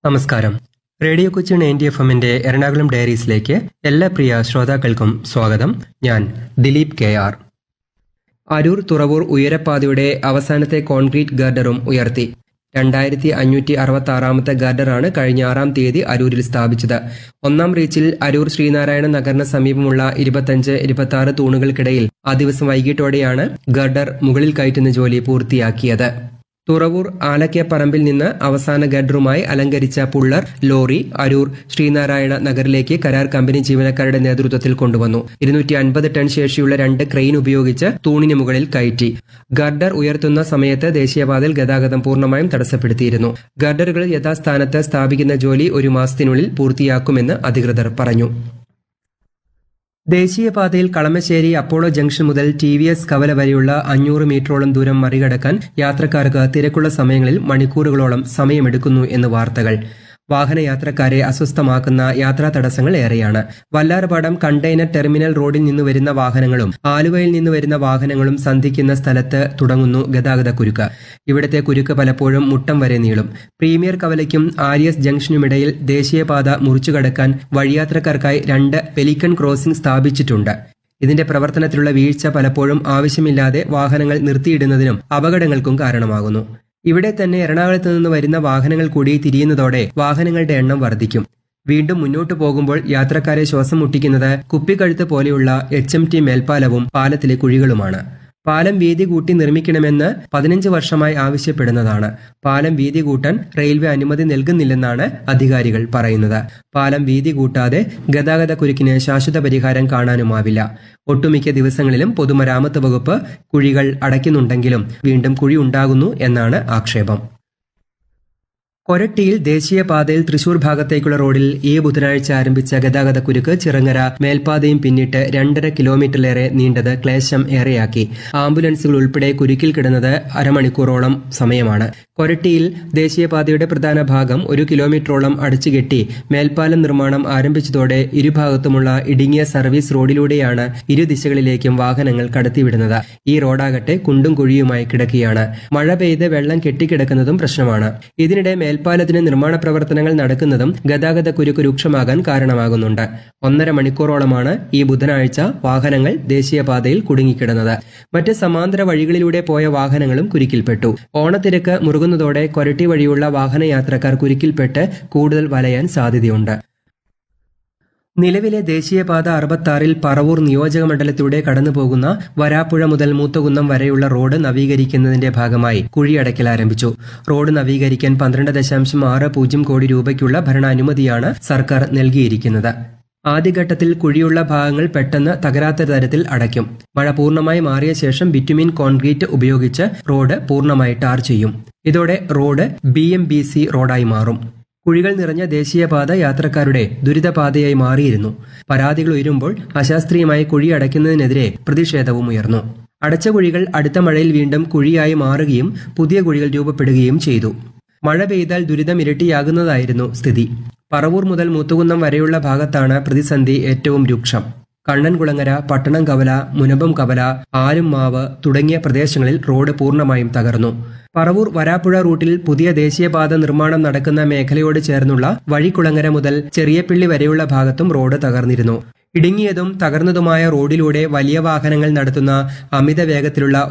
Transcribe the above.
നമസ്കാരം radio Kochi ninety F എമ്മിന്റെ എറണാകുളം ഡയറീസിലേക്ക് എല്ലാ പ്രിയ ശ്രോതാക്കൾക്കും സ്വാഗതം ഞാൻ ദിലീപ് കെ ആർ അരൂർ തുറവൂർ ഉയരപ്പാതയുടെ അവസാനത്തെ കോൺക്രീറ്റ് ഗർഡറും ഉയർത്തി രണ്ടായിരത്തി അഞ്ഞൂറ്റി അറുപത്തി ആറാമത്തെ ഗർഡറാണ് കഴിഞ്ഞ ആറാം തീയതി അരൂരിൽ സ്ഥാപിച്ചത് ഒന്നാം റീച്ചിൽ അരൂർ ശ്രീനാരായണ നഗറിന് സമീപമുള്ള ഇരുപത്തഞ്ച് ഇരുപത്തി ആറ് തൂണുകൾക്കിടയിൽ ആ ദിവസം വൈകിട്ടോടെയാണ് ഗർഡർ മുകളിൽ കയറ്റുന്ന ജോലി പൂർത്തിയാക്കിയത് തുറവൂർ ആലക്കപ്പറമ്പിൽ നിന്ന് അവസാന ഗഡറുമായി അലങ്കരിച്ച പുള്ളർ ലോറി അരൂർ ശ്രീനാരായണ നഗറിലേക്ക് കരാർ കമ്പനി ജീവനക്കാരുടെ നേതൃത്വത്തിൽ കൊണ്ടുവന്നു ഇരുന്നൂറ്റി അൻപത് ടൺ ശേഷിയുള്ള രണ്ട് ക്രെയിൻ ഉപയോഗിച്ച് തൂണിന് മുകളിൽ കയറ്റി ഗർഡർ ഉയർത്തുന്ന സമയത്ത് ദേശീയപാതയിൽ ഗതാഗതം പൂർണ്ണമായും തടസ്സപ്പെടുത്തിയിരുന്നു ഗർഡറുകൾ യഥാസ്ഥാനത്ത് സ്ഥാപിക്കുന്ന ജോലി ഒരു മാസത്തിനുള്ളിൽ പൂർത്തിയാക്കുമെന്ന് അധികൃതർ പറഞ്ഞു ദേശീയപാതയിൽ കളമശ്ശേരി അപ്പോളോ ജംഗ്ഷൻ മുതൽ ടി വി എസ് കവല വരെയുള്ള അഞ്ഞൂറ് മീറ്ററോളം ദൂരം മറികടക്കാൻ യാത്രക്കാർക്ക് തിരക്കുള്ള സമയങ്ങളിൽ മണിക്കൂറുകളോളം സമയമെടുക്കുന്നു എന്ന് വാർത്തകൾ വാഹനയാത്രക്കാരെ അസ്വസ്ഥമാക്കുന്ന യാത്രാ തടസ്സങ്ങൾ ഏറെയാണ് വല്ലാർപാടം കണ്ടെയ്നർ ടെർമിനൽ റോഡിൽ നിന്ന് വരുന്ന വാഹനങ്ങളും ആലുവയിൽ നിന്ന് വരുന്ന വാഹനങ്ങളും സന്ധിക്കുന്ന സ്ഥലത്ത് തുടങ്ങുന്നു ഗതാഗത കുരുക്ക് ഇവിടുത്തെ കുരുക്ക് പലപ്പോഴും മുട്ടം വരെ നീളും പ്രീമിയർ കവലയ്ക്കും ആര്യസ് ജംഗ്ഷനുമിടയിൽ ദേശീയപാത മുറിച്ചു കടക്കാൻ വഴിയാത്രക്കാർക്കായി രണ്ട് പെലിക്കൺ ക്രോസിംഗ് സ്ഥാപിച്ചിട്ടുണ്ട് ഇതിന്റെ പ്രവർത്തനത്തിലുള്ള വീഴ്ച പലപ്പോഴും ആവശ്യമില്ലാതെ വാഹനങ്ങൾ നിർത്തിയിടുന്നതിനും അപകടങ്ങൾക്കും കാരണമാകുന്നു ഇവിടെ തന്നെ എറണാകുളത്ത് നിന്ന് വരുന്ന വാഹനങ്ങൾ കൂടി തിരിയുന്നതോടെ വാഹനങ്ങളുടെ എണ്ണം വർദ്ധിക്കും വീണ്ടും മുന്നോട്ടു പോകുമ്പോൾ യാത്രക്കാരെ ശ്വാസം മുട്ടിക്കുന്നത് കുപ്പിക്കഴുത്ത് പോലെയുള്ള എച്ച് എം ടി മേൽപ്പാലവും പാലത്തിലെ കുഴികളുമാണ് പാലം വീതി കൂട്ടി നിർമ്മിക്കണമെന്ന് പതിനഞ്ച് വർഷമായി ആവശ്യപ്പെടുന്നതാണ് പാലം വീതി കൂട്ടാൻ റെയിൽവേ അനുമതി നൽകുന്നില്ലെന്നാണ് അധികാരികൾ പറയുന്നത് പാലം വീതി കൂട്ടാതെ ഗതാഗത കുരുക്കിന് ശാശ്വത പരിഹാരം കാണാനുമാവില്ല ഒട്ടുമിക്ക ദിവസങ്ങളിലും പൊതുമരാമത്ത് വകുപ്പ് കുഴികൾ അടയ്ക്കുന്നുണ്ടെങ്കിലും വീണ്ടും കുഴി ഉണ്ടാകുന്നു എന്നാണ് ആക്ഷേപം കൊരട്ടിയിൽ ദേശീയപാതയിൽ തൃശൂർ ഭാഗത്തേക്കുള്ള റോഡിൽ ഈ ബുധനാഴ്ച ആരംഭിച്ച ഗതാഗത കുരുക്ക് ചിറങ്ങര മേൽപ്പാതയും പിന്നിട്ട് രണ്ടര കിലോമീറ്ററിലേറെ നീണ്ടത് ക്ലേശം ഏറെയാക്കി ആംബുലൻസുകൾ ഉൾപ്പെടെ കുരുക്കിൽ കിടന്നത് അരമണിക്കൂറോളം സമയമാണ് കൊരട്ടിയിൽ ദേശീയപാതയുടെ പ്രധാന ഭാഗം ഒരു കിലോമീറ്ററോളം അടച്ചുകെട്ടി മേൽപ്പാലം നിർമ്മാണം ആരംഭിച്ചതോടെ ഇരുഭാഗത്തുമുള്ള ഇടുങ്ങിയ സർവീസ് റോഡിലൂടെയാണ് ഇരു ദിശകളിലേക്കും വാഹനങ്ങൾ കടത്തിവിടുന്നത് ഈ റോഡാകട്ടെ കുണ്ടും കുഴിയുമായി കിടക്കുകയാണ് മഴ പെയ്ത് വെള്ളം കെട്ടിക്കിടക്കുന്നതും പ്രശ്നമാണ് ഇതിനിടെ മേൽപ്പാലത്തിന് നിർമ്മാണ പ്രവർത്തനങ്ങൾ നടക്കുന്നതും ഗതാഗത കുരുക്ക് രൂക്ഷമാകാൻ കാരണമാകുന്നുണ്ട് ഒന്നര മണിക്കൂറോളമാണ് ഈ ബുധനാഴ്ച വാഹനങ്ങൾ ദേശീയപാതയിൽ കുടുങ്ങിക്കിടന്നത് മറ്റ് സമാന്തര വഴികളിലൂടെ പോയ വാഹനങ്ങളും കുരുക്കിൽപ്പെട്ടു ഓണത്തിരക്ക് മുറുകുന്നതോടെ കൊരട്ടി വഴിയുള്ള വാഹനയാത്രക്കാർ കുരുക്കിൽപ്പെട്ട് കൂടുതൽ വലയാൻ സാധ്യതയുണ്ട് നിലവിലെ ദേശീയപാത അറുപത്താറിൽ പറവൂർ നിയോജക മണ്ഡലത്തിലൂടെ കടന്നുപോകുന്ന വരാപ്പുഴ മുതൽ മൂത്തകുന്നം വരെയുള്ള റോഡ് നവീകരിക്കുന്നതിന്റെ ഭാഗമായി കുഴിയടയ്ക്കൽ ആരംഭിച്ചു റോഡ് നവീകരിക്കാൻ പന്ത്രണ്ട് ദശാംശം ആറ് പൂജ്യം കോടി രൂപയ്ക്കുള്ള ഭരണാനുമതിയാണ് സർക്കാർ നൽകിയിരിക്കുന്നത് ആദ്യഘട്ടത്തിൽ കുഴിയുള്ള ഭാഗങ്ങൾ പെട്ടെന്ന് തകരാത്ത തരത്തിൽ അടയ്ക്കും മഴ പൂർണ്ണമായി മാറിയ ശേഷം ബിറ്റുമിൻ കോൺക്രീറ്റ് ഉപയോഗിച്ച് റോഡ് പൂർണ്ണമായി ടാർ ചെയ്യും ഇതോടെ road B M B C റോഡായി മാറും കുഴികൾ നിറഞ്ഞ ദേശീയപാത യാത്രക്കാരുടെ ദുരിതപാതയായി മാറിയിരുന്നു പരാതികൾ ഉയരുമ്പോൾ അശാസ്ത്രീയമായി കുഴി അടയ്ക്കുന്നതിനെതിരെ പ്രതിഷേധവും ഉയർന്നു അടച്ച കുഴികൾ അടുത്ത മഴയിൽ വീണ്ടും കുഴിയായി മാറുകയും പുതിയ കുഴികൾ രൂപപ്പെടുകയും ചെയ്തു മഴ പെയ്താൽ ദുരിതം ഇരട്ടിയാകുന്നതായിരുന്നു സ്ഥിതി പറവൂർ മുതൽ മുത്തുകുന്നം വരെയുള്ള ഭാഗത്താണ് പ്രതിസന്ധി ഏറ്റവും രൂക്ഷം കണ്ണൻകുളങ്ങര പട്ടണം കവല മുനമ്പം കവല ആലുംമാവ് തുടങ്ങിയ പ്രദേശങ്ങളിൽ റോഡ് പൂർണ്ണമായും തകർന്നു പറവൂർ വരാപ്പുഴ റൂട്ടിൽ പുതിയ ദേശീയപാത നിർമ്മാണം നടക്കുന്ന മേഖലയോട് ചേർന്നുള്ള വഴിക്കുളങ്ങര മുതൽ ചെറിയപ്പിള്ളി വരെയുള്ള ഭാഗത്തും റോഡ് തകർന്നിരുന്നു ഇടുങ്ങിയതും തകർന്നതുമായ റോഡിലൂടെ വലിയ വാഹനങ്ങൾ നടത്തുന്ന അമിത വേഗത്തിലുള്ള